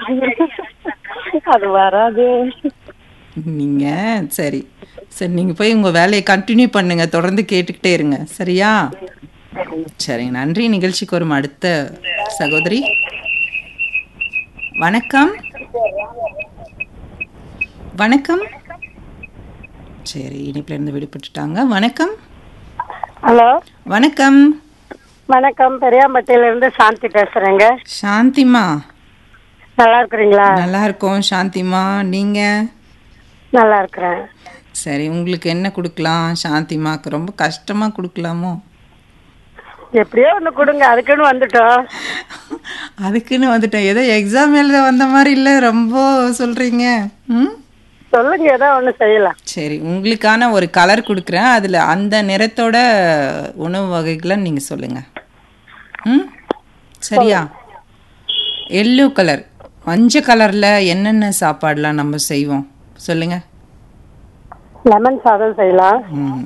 அது வராது நீங்க சரி சரி நீங்க போய் உங்க வேலையை கண்டினியூ பண்ணுங்க தொடர்ந்து கேட்டுக்கிட்டே இருங்க சரியா சரிங்க நன்றி நிகழ்ச்சிக்கு வரும் அடுத்த சகோதரி வணக்கம் வணக்கம் சரி இனிப்புல இருந்து விடுபட்டுட்டாங்க வணக்கம் ஹலோ வணக்கம் வணக்கம் பெரியாம்பட்டியில இருந்து சாந்தி பேசுறேங்க சாந்திமா நல்லா இருக்கிறீங்களா நல்லா இருக்கோம் சாந்திமா நீங்க நல்லா இருக்கிறேன் சரி உங்களுக்கு என்ன கொடுக்கலாம் சாந்திமாக்கு ரொம்ப கஷ்டமா கொடுக்கலாமோ எப்படியோ ஒண்ணு கொடுங்க அதுக்குன்னு வந்துட்டோம் அதுக்குன்னு வந்துட்டேன் ஏதோ எக்ஸாம் எழுத வந்த மாதிரி இல்லை ரொம்ப சொல்றீங்க ம் சொல்லுங்க ஏதோ ஒண்ணு செய்யலாம் சரி உங்களுக்கான ஒரு கலர் கொடுக்குறேன் அதில் அந்த நிறத்தோட உணவு வகைகளை நீங்கள் சொல்லுங்க ம் சரியா எல்லோ கலர் மஞ்சள் கலரில் என்னென்ன சாப்பாடுலாம் நம்ம செய்வோம் சொல்லுங்க லெமன் சாதம் செய்யலாம் ம்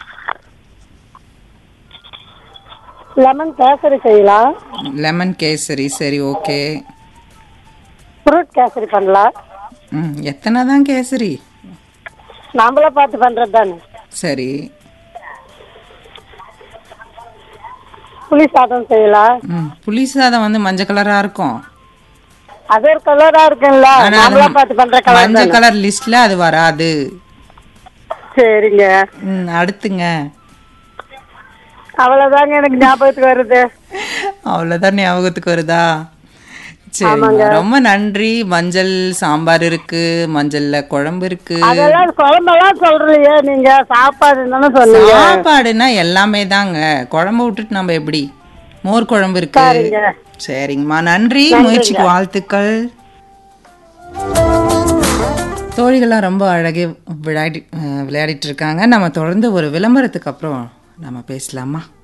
லெமன் கேசரி செய்யலாம் லெமன் கேசரி சரி ஓகே ஃப்ரூட் கேசரி பண்ணலாம் ம் எத்தனை தான் கேசரி நாமளா பார்த்து பண்றது தானே சரி புளி சாதம் செய்யலாம் ம் புளி சாதம் வந்து மஞ்சள் கலராக இருக்கும் அது ஒரு கலரா இருக்குல்ல ஆனா அது நாமளா பார்த்து பண்ற கலர் மஞ்சள் கலர் லிஸ்ட்ல அது வராது சரிங்க ம், அடுத்துங்க அவ்வளவுதாங்க எனக்கு ஞாபகத்துக்கு வருது அவ்வளவுதான் ஞாபகத்துக்கு வருதா சரிங்க ரொம்ப நன்றி மஞ்சள் சாம்பார் இருக்கு மஞ்சள்ல குழம்பு இருக்கு அதெல்லாம் குழம்பெல்லாம் சொல்றீங்க நீங்க சாப்பாடு தானே சொன்னீங்க சாப்பாடுனா எல்லாமே தாங்க குழம்பு விட்டுட்டு நம்ம எப்படி மோர் குழம்பு இருக்கு சரிங்கம்மா நன்றி முயற்சிக்கு வாழ்த்துக்கள் தோழிகள்லாம் ரொம்ப அழகே விளையாடி அஹ், விளையாடிட்டு இருக்காங்க நம்ம தொடர்ந்து ஒரு விளம்பரத்துக்கு அப்புறம் நம்ம பேசலாமா